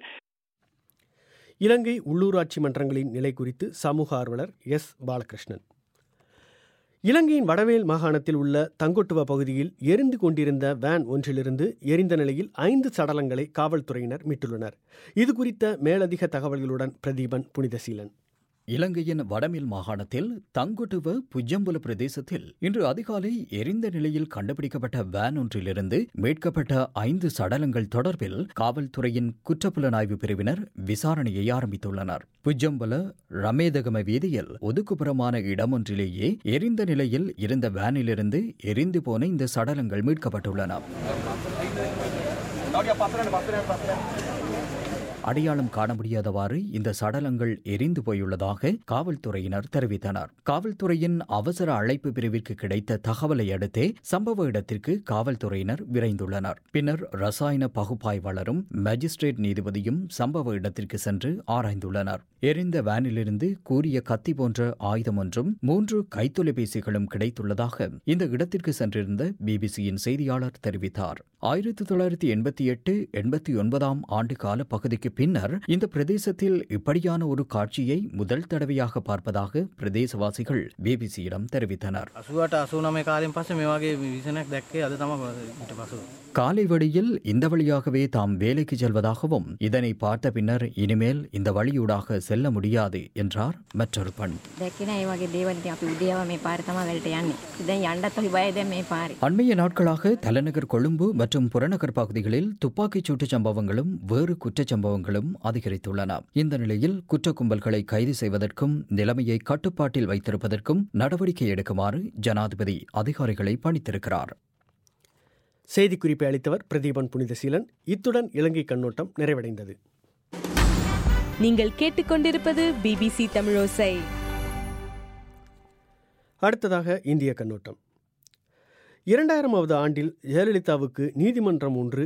இலங்கை உள்ளூராட்சி மன்றங்களின் நிலை குறித்து சமூக ஆர்வலர் எஸ் பாலகிருஷ்ணன் இலங்கையின் வடவேல் மாகாணத்தில் உள்ள தங்கொட்டுவ பகுதியில் எரிந்து கொண்டிருந்த வேன் ஒன்றிலிருந்து எரிந்த நிலையில் ஐந்து சடலங்களை காவல்துறையினர் மீட்டுள்ளனர் இது குறித்த மேலதிக தகவல்களுடன் பிரதீபன் புனிதசீலன் இலங்கையின் வடமேல் மாகாணத்தில் தங்குட்டுவ புஜம்புல பிரதேசத்தில் இன்று அதிகாலை எரிந்த நிலையில் கண்டுபிடிக்கப்பட்ட வேன் ஒன்றிலிருந்து மீட்கப்பட்ட ஐந்து சடலங்கள் தொடர்பில் காவல்துறையின் குற்றப்புலனாய்வு பிரிவினர் விசாரணையை ஆரம்பித்துள்ளனர் புஜம்புல ரமேதகம வீதியில் ஒதுக்குப்புறமான இடமொன்றிலேயே எரிந்த நிலையில் இருந்த வேனிலிருந்து எரிந்து போன இந்த சடலங்கள் மீட்கப்பட்டுள்ளன அடையாளம் காண முடியாதவாறு இந்த சடலங்கள் எரிந்து போயுள்ளதாக காவல்துறையினர் தெரிவித்தனர் காவல்துறையின் அவசர அழைப்பு பிரிவிற்கு கிடைத்த தகவலை அடுத்தே சம்பவ இடத்திற்கு காவல்துறையினர் விரைந்துள்ளனர் பின்னர் ரசாயன பகுப்பாய்வாளரும் மேஜிஸ்ட்ரேட் நீதிபதியும் சம்பவ இடத்திற்கு சென்று ஆராய்ந்துள்ளனர் எரிந்த வேனிலிருந்து கூறிய கத்தி போன்ற ஆயுதம் ஒன்றும் மூன்று கைத்தொலைபேசிகளும் கிடைத்துள்ளதாக இந்த இடத்திற்கு சென்றிருந்த பிபிசியின் செய்தியாளர் தெரிவித்தார் ஆயிரத்தி தொள்ளாயிரத்தி எண்பத்தி எட்டு எண்பத்தி ஒன்பதாம் ஆண்டு கால பகுதிக்கு பின்னர் இந்த பிரதேசத்தில் இப்படியான ஒரு காட்சியை முதல் தடவையாக பார்ப்பதாக பிரதேசவாசிகள் பிபிசியிடம் தெரிவித்தனர் අසුවට අසුනම කාලෙන් පස්සේ මේ වගේ විසනක් දැක්කේ අද තම ඊට පසු. காலை வழியில் இந்த வழியாகவே தாம் வேலைக்கு செல்வதாகவும் இதனை பார்த்த பின்னர் இனிமேல் இந்த வழியூடாக செல்ல முடியாது என்றார் மற்றொரு பெண் දැක්කෙන ඒ වගේ දේවල් ඉතින් අපි උදේව මේ පාර තමයි වලට යන්නේ. දැන් යන්නත් අපි බය දැන් මේ පාරේ. அண்மைய நாட்களாக தலைநகர் கொழும்பு மற்றும் புறநகர் பகுதிகளில் துப்பாக்கிச் சூட்டுச் சம்பவங்களும் வேறு குற்றச் சம்பவங்களும் அதிகரித்துள்ளன இந்த நிலையில் குற்ற கும்பல்களை கைது செய்வதற்கும் நிலைமையை கட்டுப்பாட்டில் வைத்திருப்பதற்கும் நடவடிக்கை எடுக்குமாறு ஜனாதிபதி அதிகாரிகளை பணித்திருக்கிறார் செய்திக்குறிப்பை அளித்தவர் பிரதீபன் புனிதசீலன் இத்துடன் இலங்கை கண்ணோட்டம் நிறைவடைந்தது நீங்கள் கேட்டுக்கொண்டிருப்பது பிபிசி தமிழோசை அடுத்ததாக இந்திய கண்ணோட்டம் இரண்டாயிரமாவது ஆண்டில் ஜெயலலிதாவுக்கு நீதிமன்றம் ஒன்று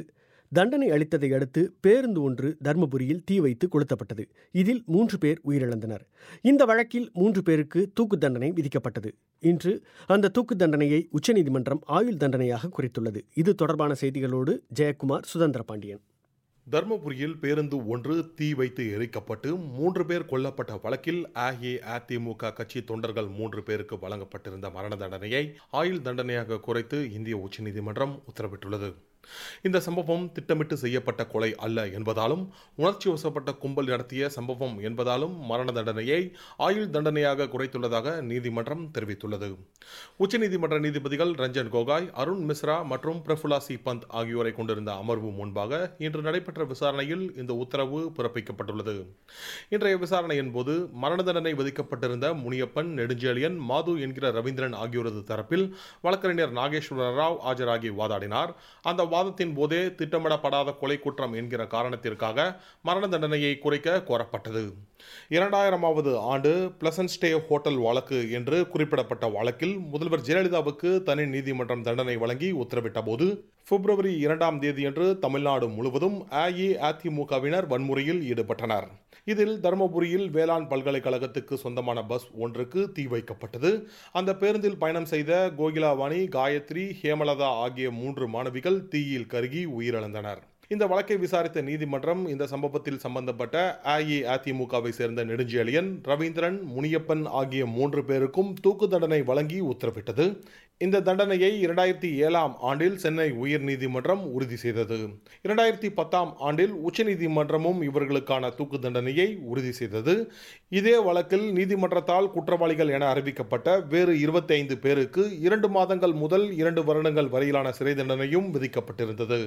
தண்டனை அளித்ததை அடுத்து பேருந்து ஒன்று தர்மபுரியில் தீ வைத்து கொளுத்தப்பட்டது இதில் மூன்று பேர் உயிரிழந்தனர் இந்த வழக்கில் மூன்று பேருக்கு தூக்கு தண்டனை விதிக்கப்பட்டது இன்று அந்த தூக்கு தண்டனையை உச்சநீதிமன்றம் ஆயுள் தண்டனையாக குறைத்துள்ளது இது தொடர்பான செய்திகளோடு ஜெயக்குமார் சுதந்திர பாண்டியன் தர்மபுரியில் பேருந்து ஒன்று தீ வைத்து எரிக்கப்பட்டு மூன்று பேர் கொல்லப்பட்ட வழக்கில் அஇஅதிமுக கட்சி தொண்டர்கள் மூன்று பேருக்கு வழங்கப்பட்டிருந்த மரண தண்டனையை ஆயுள் தண்டனையாக குறைத்து இந்திய உச்சநீதிமன்றம் உத்தரவிட்டுள்ளது இந்த சம்பவம் திட்டமிட்டு செய்யப்பட்ட கொலை அல்ல என்பதாலும் உணர்ச்சி வசப்பட்ட கும்பல் நடத்திய சம்பவம் என்பதாலும் மரண தண்டனையை ஆயுள் தண்டனையாக குறைத்துள்ளதாக நீதிமன்றம் தெரிவித்துள்ளது உச்சநீதிமன்ற நீதிபதிகள் ரஞ்சன் கோகாய் அருண் மிஸ்ரா மற்றும் பிரஃபுலா சி பந்த் ஆகியோரை கொண்டிருந்த அமர்வு முன்பாக இன்று நடைபெற்ற விசாரணையில் இந்த உத்தரவு பிறப்பிக்கப்பட்டுள்ளது இன்றைய விசாரணையின் போது மரண தண்டனை விதிக்கப்பட்டிருந்த முனியப்பன் நெடுஞ்செழியன் மாது என்கிற ரவீந்திரன் ஆகியோரது தரப்பில் வழக்கறிஞர் நாகேஸ்வர ராவ் ஆஜராகி வாதாடினார் அந்த வாதத்தின் போதே திட்டமிடப்படாத கொலை குற்றம் என்கிற காரணத்திற்காக மரண தண்டனையை குறைக்க கோரப்பட்டது இரண்டாயிரமாவது ஆண்டு பிளசன்ட் ஸ்டே ஹோட்டல் வழக்கு என்று குறிப்பிடப்பட்ட வழக்கில் முதல்வர் ஜெயலலிதாவுக்கு தனி நீதிமன்றம் தண்டனை வழங்கி உத்தரவிட்ட போது பிப்ரவரி இரண்டாம் தேதியன்று தமிழ்நாடு முழுவதும் அஇஅதிமுகவினர் வன்முறையில் ஈடுபட்டனர் இதில் தருமபுரியில் வேளாண் பல்கலைக்கழகத்துக்கு சொந்தமான பஸ் ஒன்றுக்கு தீ வைக்கப்பட்டது அந்த பேருந்தில் பயணம் செய்த கோகிலாவாணி காயத்ரி ஹேமலதா ஆகிய மூன்று மாணவிகள் தீயில் கருகி உயிரிழந்தனர் இந்த வழக்கை விசாரித்த நீதிமன்றம் இந்த சம்பவத்தில் சம்பந்தப்பட்ட அஇஅதிமுகவை சேர்ந்த நெடுஞ்செழியன் ரவீந்திரன் முனியப்பன் ஆகிய மூன்று பேருக்கும் தூக்கு தண்டனை வழங்கி உத்தரவிட்டது இந்த தண்டனையை இரண்டாயிரத்தி ஏழாம் ஆண்டில் சென்னை உயர் நீதிமன்றம் உறுதி செய்தது இரண்டாயிரத்தி பத்தாம் ஆண்டில் உச்சநீதிமன்றமும் இவர்களுக்கான தூக்கு தண்டனையை உறுதி செய்தது இதே வழக்கில் நீதிமன்றத்தால் குற்றவாளிகள் என அறிவிக்கப்பட்ட வேறு இருபத்தி ஐந்து பேருக்கு இரண்டு மாதங்கள் முதல் இரண்டு வருடங்கள் வரையிலான சிறை தண்டனையும் விதிக்கப்பட்டிருந்தது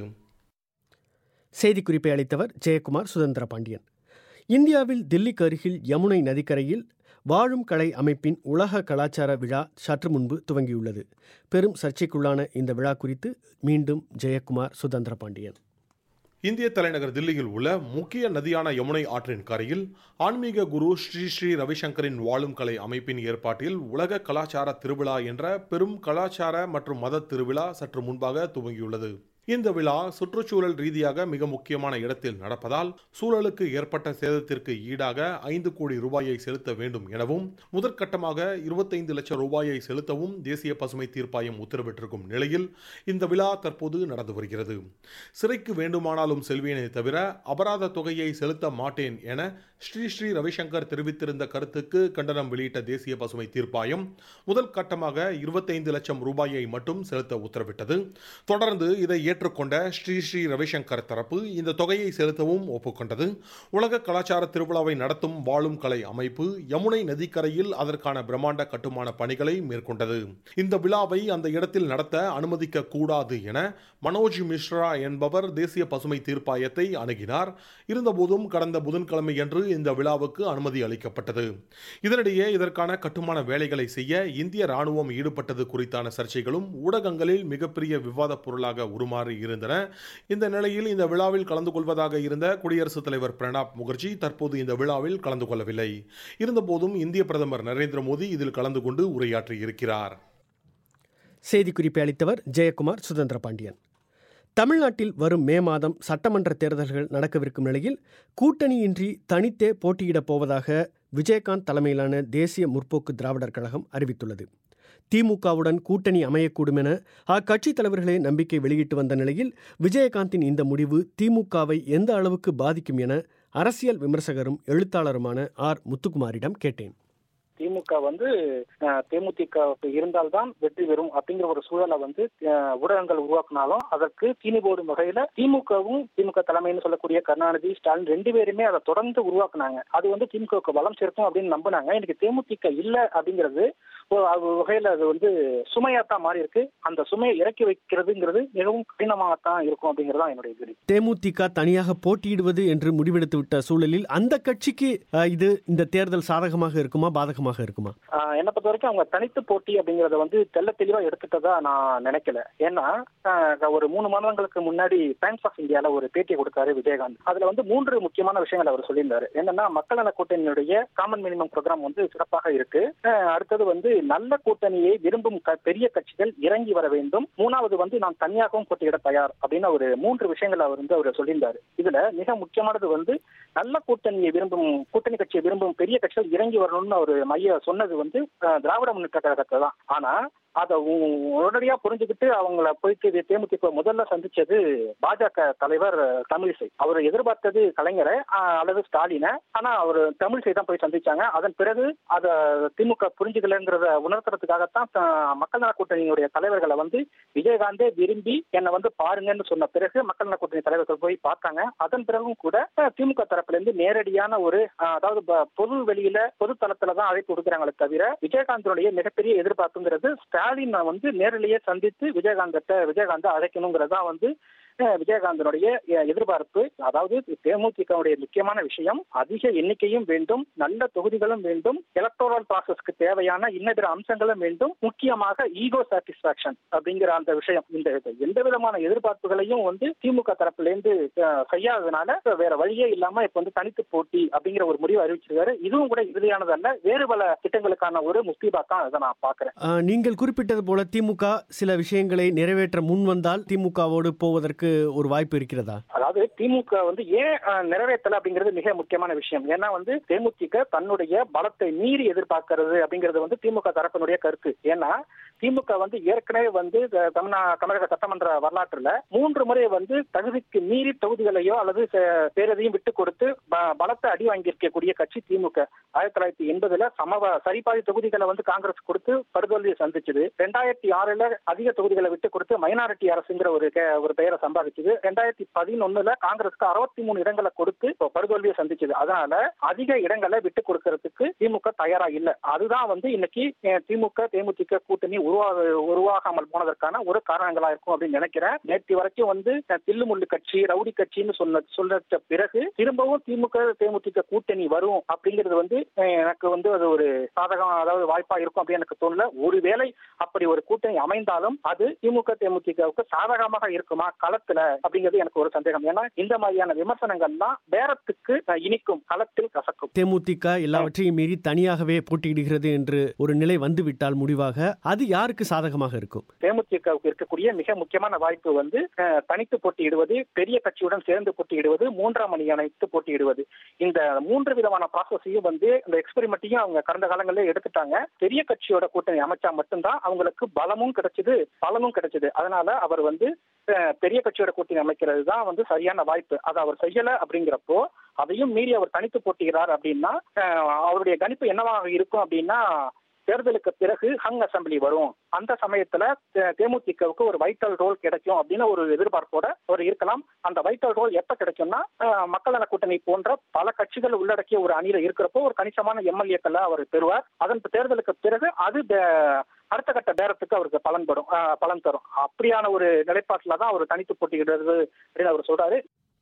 செய்திக்குறிப்பை அளித்தவர் ஜெயக்குமார் சுதந்திர பாண்டியன் இந்தியாவில் தில்லிக்கு அருகில் யமுனை நதிக்கரையில் வாழும் கலை அமைப்பின் உலக கலாச்சார விழா சற்று முன்பு துவங்கியுள்ளது பெரும் சர்ச்சைக்குள்ளான இந்த விழா குறித்து மீண்டும் ஜெயக்குமார் சுதந்திர பாண்டியன் இந்திய தலைநகர் தில்லியில் உள்ள முக்கிய நதியான யமுனை ஆற்றின் கரையில் ஆன்மீக குரு ஸ்ரீ ஸ்ரீ ரவிசங்கரின் வாழும் கலை அமைப்பின் ஏற்பாட்டில் உலக கலாச்சார திருவிழா என்ற பெரும் கலாச்சார மற்றும் மத திருவிழா சற்று முன்பாக துவங்கியுள்ளது இந்த விழா சுற்றுச்சூழல் ரீதியாக மிக முக்கியமான இடத்தில் நடப்பதால் சூழலுக்கு ஏற்பட்ட சேதத்திற்கு ஈடாக ஐந்து கோடி ரூபாயை செலுத்த வேண்டும் எனவும் முதற்கட்டமாக இருபத்தைந்து லட்சம் ரூபாயை செலுத்தவும் தேசிய பசுமை தீர்ப்பாயம் உத்தரவிட்டிருக்கும் நிலையில் இந்த விழா தற்போது நடந்து வருகிறது சிறைக்கு வேண்டுமானாலும் செல்வேனே தவிர அபராத தொகையை செலுத்த மாட்டேன் என ஸ்ரீ ஸ்ரீ ரவிசங்கர் தெரிவித்திருந்த கருத்துக்கு கண்டனம் வெளியிட்ட தேசிய பசுமை தீர்ப்பாயம் முதல் கட்டமாக இருபத்தைந்து லட்சம் ரூபாயை மட்டும் செலுத்த உத்தரவிட்டது தொடர்ந்து இதை ஏற்றுக்கொண்ட ஸ்ரீ ஸ்ரீ ரவிசங்கர் தரப்பு இந்த தொகையை செலுத்தவும் ஒப்புக்கொண்டது உலக கலாச்சார திருவிழாவை நடத்தும் வாழும் கலை அமைப்பு யமுனை நதிக்கரையில் அதற்கான பிரம்மாண்ட கட்டுமான பணிகளை மேற்கொண்டது இந்த விழாவை அந்த இடத்தில் நடத்த அனுமதிக்க கூடாது என மனோஜ் மிஸ்ரா என்பவர் தேசிய பசுமை தீர்ப்பாயத்தை அணுகினார் இருந்தபோதும் கடந்த புதன்கிழமையன்று இந்த விழாவுக்கு அனுமதி அளிக்கப்பட்டது இதனிடையே இதற்கான கட்டுமான வேலைகளை செய்ய இந்திய ராணுவம் ஈடுபட்டது குறித்தான சர்ச்சைகளும் ஊடகங்களில் மிகப்பெரிய விவாத பொருளாக உருமாறி இருந்தன இந்த நிலையில் இந்த விழாவில் கலந்து கொள்வதாக இருந்த குடியரசுத் தலைவர் பிரணாப் முகர்ஜி தற்போது இந்த விழாவில் கலந்து கொள்ளவில்லை இருந்தபோதும் இந்திய பிரதமர் நரேந்திர மோடி இதில் கலந்து கொண்டு உரையாற்றி இருக்கிறார் செய்திக்குறிப்பை அளித்தவர் ஜெயக்குமார் சுதந்திர பாண்டியன் தமிழ்நாட்டில் வரும் மே மாதம் சட்டமன்ற தேர்தல்கள் நடக்கவிருக்கும் நிலையில் கூட்டணியின்றி தனித்தே போட்டியிடப் போவதாக விஜயகாந்த் தலைமையிலான தேசிய முற்போக்கு திராவிடர் கழகம் அறிவித்துள்ளது திமுகவுடன் கூட்டணி அமையக்கூடும் என அக்கட்சித் தலைவர்களே நம்பிக்கை வெளியிட்டு வந்த நிலையில் விஜயகாந்தின் இந்த முடிவு திமுகவை எந்த அளவுக்கு பாதிக்கும் என அரசியல் விமர்சகரும் எழுத்தாளருமான ஆர் முத்துக்குமாரிடம் கேட்டேன் திமுக வந்து தேமுதிக இருந்தால்தான் வெற்றி பெறும் அப்படிங்கிற ஒரு சூழலை வந்து ஊடகங்கள் உருவாக்குனாலும் அதற்கு தீனி போடும் வகையில திமுகவும் திமுக தலைமைன்னு சொல்லக்கூடிய கருணாநிதி ஸ்டாலின் ரெண்டு பேருமே அதை தொடர்ந்து உருவாக்குனாங்க அது வந்து திமுகவுக்கு பலம் சேர்க்கும் அப்படின்னு நம்பினாங்க இன்னைக்கு தேமுதிக இல்ல அப்படிங்கிறது வகையில அது வந்து சுமையாத்தான் மாறி இருக்கு அந்த சுமையை இறக்கி வைக்கிறதுங்கிறது மிகவும் கடினமாகத்தான் இருக்கும் அப்படிங்கிறது தான் என்னுடைய கேள்வி தேமுதிக தனியாக போட்டியிடுவது என்று முடிவெடுத்து விட்ட சூழலில் அந்த கட்சிக்கு இது இந்த தேர்தல் சாதகமாக இருக்குமா பாதகமாக இருக்குமா என்னை பொறுத்த வரைக்கும் அவங்க தனித்து போட்டி அப்படிங்கறத வந்து தெல்ல தெளிவா எடுத்துட்டதா நான் நினைக்கல ஏன்னா ஒரு மூணு மாதங்களுக்கு முன்னாடி டைம்ஸ் ஆஃப் இந்தியால ஒரு பேட்டி கொடுத்தாரு விஜயகாந்த் அதுல வந்து மூன்று முக்கியமான விஷயங்கள் அவர் சொல்லியிருந்தாரு என்னன்னா மக்கள் நல கூட்டணியுடைய காமன் மினிமம் ப்ரோக்ராம் வந்து சிறப்பாக இருக்கு அடுத்தது வந்து நல்ல கூட்டணியை விரும்பும் க- பெரிய கட்சிகள் இறங்கி வர வேண்டும் மூணாவது வந்து நான் தனியாகவும் போட்டியிட தயார் அப்படின்னு ஒரு மூன்று விஷயங்களை அவர் வந்து அவர் சொல்லியிருந்தாரு இதுல மிக முக்கியமானது வந்து நல்ல கூட்டணியை விரும்பும் கூட்டணி கட்சியை விரும்பும் பெரிய கட்சிகள் இறங்கி வரணும்னு ஒரு மைய சொன்னது வந்து அஹ், திராவிட முன்னேற்ற கழகத்தை தான் ஆனா அதை உ- உடனடியா புரிஞ்சுக்கிட்டு அவங்கள போயிட்டு இது தேமுதிக முதல்ல சந்திச்சது பாஜக தலைவர் தமிழிசை அவர் எதிர்பார்த்தது கலைஞரை ஆஹ், அல்லது ஸ்டாலினை ஆனா அவர் தமிழிசை தான் போய் சந்திச்சாங்க அதன் பிறகு அத திமுக புரிஞ்சுக்கலங்கிறத உணர்த்துறதுக்காகத்தான் த- மக்கள் நல கூட்டணியினுடைய தலைவர்களை வந்து விஜயகாந்தே விரும்பி என்னை வந்து பாருங்கன்னு சொன்ன பிறகு மக்கள் நல கூட்டணி தலைவர்கள் போய் பார்த்தாங்க அதன் பிறகும் கூட அஹ், திமுக தரப்புல இருந்து நேரடியான ஒரு அஹ், அதாவது ப- பொது வெளியில பொது தளத்துல தான் அழைப்பு கொடுக்குறாங்களே தவிர விஜயகாந்தனுடைய மிகப்பெரிய எதிர்பார்ப்புங்கிறது ஸ்டாலின் வந்து நேரிலேயே சந்தித்து விஜயகாந்தத்தை விஜயகாந்தை அழைக்கணுங்கிறதா வந்து அஹ், விஜயகாந்தனுடைய அஹ், எதிர்பார்ப்பு அதாவது தேமுதிகவுடைய முக்கியமான விஷயம் அதிக எண்ணிக்கையும் வேண்டும் நல்ல தொகுதிகளும் வேண்டும் எலக்டோரல் ப்ராசஸ்க்கு தேவையான இன்ன பிற அம்சங்களும் வேண்டும் முக்கியமாக ஈகோ சாட்டிஸ்பாக்சன் அப்படிங்கிற அந்த விஷயம் இந்த இது எந்த விதமான எதிர்பார்ப்புகளையும் வந்து திமுக தரப்புல இருந்து அஹ், செய்யாததுனால இப்ப வேற வழியே இல்லாம இப்ப வந்து தனித்து போட்டி அப்படிங்கிற ஒரு முடிவு அறிவிச்சிருக்காரு இதுவும் கூட இறுதியானதல்ல வேறு பல திட்டங்களுக்கான ஒரு முஸ்தீபா தான் அதை நான் பாக்குறேன் ஆஹ், நீங்கள் குறிப்பிட்டது போல திமுக சில விஷயங்களை நிறைவேற்ற முன் வந்தால் திமுகவோடு போவதற்கு ஒரு வாய்ப்பு இருக்கிறதா அதாவது திமுக வந்து ஏன் அஹ், நிறைவேற்றல அப்படிங்கிறது மிக முக்கியமான விஷயம் ஏன்னா வந்து தேமுதிக தன்னுடைய பலத்தை மீறி எதிர்பார்க்கிறது அப்படிங்கிறது வந்து திமுக தரப்பினுடைய கருத்து ஏன்னா திமுக வந்து ஏற்கனவே வந்து த- தமிழ்நா தமிழக சட்டமன்ற வரலாற்றுல மூன்று முறை வந்து தகுதிக்கு மீறி தொகுதிகளையோ அல்லது ச- பேரதையும் விட்டு கொடுத்து ப- பலத்தை அடி வாங்கியிருக்கக்கூடிய கட்சி திமுக ஆயிரத்தி தொள்ளாயிரத்தி எண்பதுல சமவ சரிபாதி தொகுதிகளை வந்து காங்கிரஸ் கொடுத்து படுதோல்வியை சந்திச்சது ரெண்டாயிரத்தி ஆறுல அதிக தொகுதிகளை விட்டு கொடுத்து மைனாரிட்டி அரசுங்கிற ஒரு கே- ஒரு பெயரை சம்பாதிச்சது ரெண்டாயிரத்தி பதினொன்னுல காங்கிரஸ்க்கு அறுபத்தி மூணு இடங்களை கொடுத்து இப்போ படுதோல்வியை சந்திச்சது அதனால அதிக இடங்களை விட்டு கொடுக்கறதுக்கு திமுக தயாரா இல்ல அதுதான் வந்து இன்னைக்கு அஹ், திமுக தேமுதிக கூட்டணி உருவாக உருவாகாமல் போனதற்கான ஒரு காரணங்களா இருக்கும் அப்படின்னு நினைக்கிறேன் நேற்று வரைக்கும் வந்து அஹ், தில்லுமுள்ளு கட்சி ரவுடி கட்சின்னு சொன்ன சொல்லிட்ட பிறகு திரும்பவும் திமுக தேமுதிக கூட்டணி வரும் அப்படிங்கிறது வந்து அஹ், எனக்கு வந்து அது ஒரு சாதகம் அதாவது வாய்ப்பா இருக்கும் அப்படின்னு எனக்கு தோணல ஒருவேளை அப்படி ஒரு கூட்டணி அமைந்தாலும் அது திமுக தேமுதிகவுக்கு சாதகமாக இருக்குமா களத்துல அப்படிங்கிறது எனக்கு ஒரு சந்தேகம் ஏன்னா இந்த மாதிரியான விமர்சனங்கள்லாம் பேரத்துக்கு அஹ், இனிக்கும் களத்தில் கசக்கும் தேமுதிக எல்லாவற்றையும் மீறி தனியாகவே போட்டியிடுகிறது என்று ஒரு நிலை வந்துவிட்டால் முடிவாக அது யாருக்கு சாதகமாக இருக்கும் தேமுதிகவுக்கு இருக்கக்கூடிய மிக முக்கியமான வாய்ப்பு வந்து அஹ், தனித்து போட்டியிடுவது பெரிய கட்சியுடன் சேர்ந்து போட்டியிடுவது மூன்றாம் அணி அணைத்து போட்டியிடுவது இந்த மூன்று விதமான ப்ராசஸையும் வந்து இந்த எக்ஸ்பெரிமெண்ட்டையும் அவங்க கடந்த காலங்களிலே எடுத்துட்டாங்க பெரிய கட்சியோட கூட்டணி அமைச்சா மட்டும்தான் அவங்களுக்கு பலமும் கிடைச்சது பலனும் கிடைச்சது அதனால அவர் வந்து அஹ், பெரிய கட்சியோட கூட்டணி அமைக்கிறது தான் வந்து சரியான வாய்ப்பு அதை அவர் செய்யல அப்படிங்கிறப்போ அதையும் மீறி அவர் தனித்து போட்டியிடுறார் அப்படின்னா அஹ், அவருடைய கணிப்பு என்னவாக இருக்கும் அப்படின்னா தேர்தலுக்கு பிறகு ஹங் அசெம்பிளி வரும் அந்த சமயத்துல தே- தேமுதிகவுக்கு ஒரு வைட்டல் ரோல் கிடைக்கும் அப்படின்னு ஒரு எதிர்பார்ப்போட ஒரு இருக்கலாம் அந்த வைட்டல் ரோல் எப்ப கிடைக்கும்னா அஹ், மக்கள் நல கூட்டணி போன்ற பல கட்சிகள் உள்ளடக்கிய ஒரு அணியில இருக்கிறப்போ ஒரு கணிசமான எம்எல்ஏக்களை அவர் பெறுவார் அதன் தேர்தலுக்கு பிறகு அது பே- அடுத்த கட்ட பேரத்துக்கு அவருக்கு பலன் படும் அஹ், பலன் தரும் அப்படியான ஒரு நிலைப்பாட்டுல தான் அவர் தனித்து போட்டியிடுறது அப்படின்னு அவர் சொல்றாரு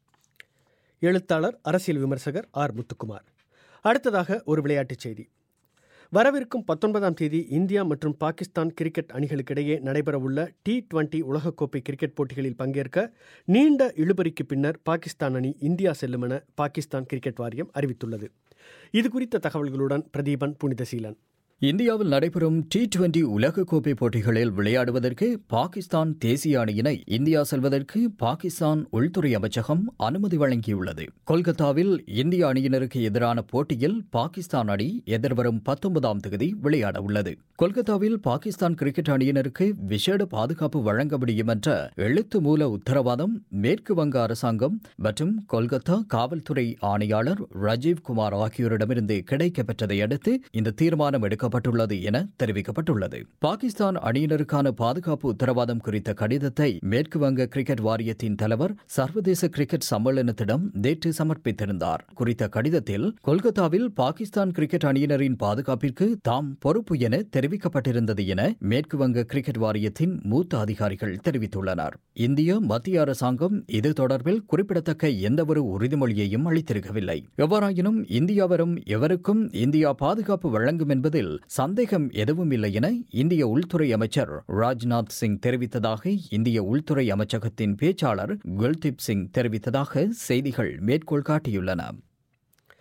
எழுத்தாளர் அரசியல் விமர்சகர் ஆர் முத்துக்குமார் அடுத்ததாக ஒரு விளையாட்டுச் செய்தி வரவிருக்கும் பத்தொன்பதாம் தேதி இந்தியா மற்றும் பாகிஸ்தான் கிரிக்கெட் அணிகளுக்கிடையே நடைபெறவுள்ள டி டுவெண்டி உலகக்கோப்பை கிரிக்கெட் போட்டிகளில் பங்கேற்க நீண்ட இழுபறிக்கு பின்னர் பாகிஸ்தான் அணி இந்தியா செல்லும் என பாகிஸ்தான் கிரிக்கெட் வாரியம் அறிவித்துள்ளது இது குறித்த தகவல்களுடன் பிரதீபன் புனிதசீலன் இந்தியாவில் நடைபெறும் டி டுவெண்டி உலகக்கோப்பை போட்டிகளில் விளையாடுவதற்கு பாகிஸ்தான் தேசிய அணியினை இந்தியா செல்வதற்கு பாகிஸ்தான் உள்துறை அமைச்சகம் அனுமதி வழங்கியுள்ளது கொல்கத்தாவில் இந்திய அணியினருக்கு எதிரான போட்டியில் பாகிஸ்தான் அணி எதிர்வரும் பத்தொன்பதாம் தேதி விளையாட உள்ளது கொல்கத்தாவில் பாகிஸ்தான் கிரிக்கெட் அணியினருக்கு விசேட பாதுகாப்பு வழங்க முடியும் என்ற எழுத்து மூல உத்தரவாதம் மேற்கு வங்க அரசாங்கம் மற்றும் கொல்கத்தா காவல்துறை ஆணையாளர் ராஜீவ் குமார் ஆகியோரிடமிருந்து கிடைக்கப்பெற்றதை அடுத்து இந்த தீர்மானம் எடுக்கப்பட்டுள்ளது என தெரிவிக்கப்பட்டுள்ளது பாகிஸ்தான் அணியினருக்கான பாதுகாப்பு உத்தரவாதம் குறித்த கடிதத்தை மேற்கு வங்க கிரிக்கெட் வாரியத்தின் தலைவர் சர்வதேச கிரிக்கெட் சம்மேளனத்திடம் நேற்று சமர்ப்பித்திருந்தார் குறித்த கடிதத்தில் கொல்கத்தாவில் பாகிஸ்தான் கிரிக்கெட் அணியினரின் பாதுகாப்பிற்கு தாம் பொறுப்பு என தெரிவிக்கப்பட்டிருந்தது என மேற்கு வங்க கிரிக்கெட் வாரியத்தின் மூத்த அதிகாரிகள் தெரிவித்துள்ளனர் இந்திய மத்திய அரசாங்கம் இது தொடர்பில் குறிப்பிடத்தக்க எந்தவொரு உறுதிமொழியையும் அளித்திருக்கவில்லை எவ்வாறாயினும் இந்தியா வரும் எவருக்கும் இந்தியா பாதுகாப்பு வழங்கும் என்பதில் சந்தேகம் எதுவும் இல்லை என இந்திய உள்துறை அமைச்சர் ராஜ்நாத் சிங் தெரிவித்ததாக இந்திய உள்துறை அமைச்சகத்தின் பேச்சாளர் குல்தீப் சிங் தெரிவித்ததாக செய்திகள் மேற்கோள் காட்டியுள்ளன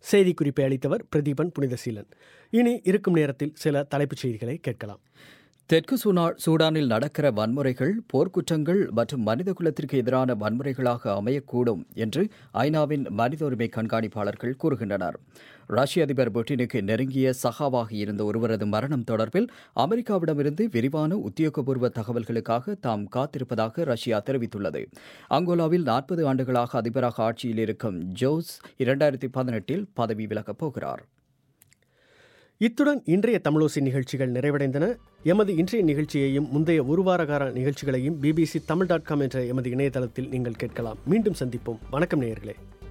செய்திக்குறிப்பை அளித்தவர் பிரதீபன் புனிதசீலன் இனி இருக்கும் நேரத்தில் சில தலைப்புச் செய்திகளை கேட்கலாம் தெற்கு சூனா சூடானில் நடக்கிற வன்முறைகள் போர்க்குற்றங்கள் மற்றும் மனித குலத்திற்கு எதிரான வன்முறைகளாக அமையக்கூடும் என்று ஐநாவின் மனித உரிமை கண்காணிப்பாளர்கள் கூறுகின்றனர் ரஷ்ய அதிபர் புட்டினுக்கு நெருங்கிய சகாவாக இருந்த ஒருவரது மரணம் தொடர்பில் அமெரிக்காவிடமிருந்து விரிவான உத்தியோகபூர்வ தகவல்களுக்காக தாம் காத்திருப்பதாக ரஷ்யா தெரிவித்துள்ளது அங்கோலாவில் நாற்பது ஆண்டுகளாக அதிபராக ஆட்சியில் இருக்கும் ஜோஸ் இரண்டாயிரத்தி பதினெட்டில் பதவி விலகப் போகிறார் இத்துடன் இன்றைய தமிழோசி நிகழ்ச்சிகள் நிறைவடைந்தன எமது இன்றைய நிகழ்ச்சியையும் முந்தைய ஒரு வார கால நிகழ்ச்சிகளையும் பிபிசி தமிழ் டாட் காம் என்ற எமது இணையதளத்தில் நீங்கள் கேட்கலாம் மீண்டும் சந்திப்போம் வணக்கம் நேயர்களே